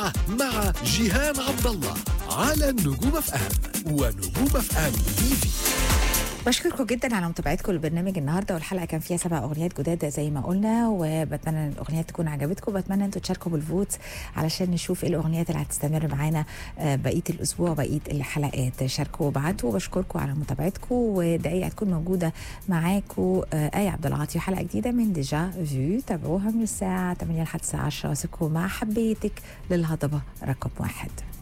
الساعة مع جيهان عبد الله على نجوم اف ام ونجوم اف ام تي في بشكركم جدا على متابعتكم للبرنامج النهارده والحلقه كان فيها سبع اغنيات جداد زي ما قلنا وبتمنى ان الاغنيات تكون عجبتكم بتمنى انتوا تشاركوا بالفوت علشان نشوف ايه الاغنيات اللي هتستمر معانا آه، بقيه الاسبوع وبقيه الحلقات شاركوا وابعتوا وبشكركم على متابعتكم ودقيقه هتكون موجوده معاكم آه، ايه عبد العاطي وحلقه جديده من ديجا فيو تابعوها من الساعه 8 لحد الساعه 10 واسيبكم مع حبيتك للهضبه رقم واحد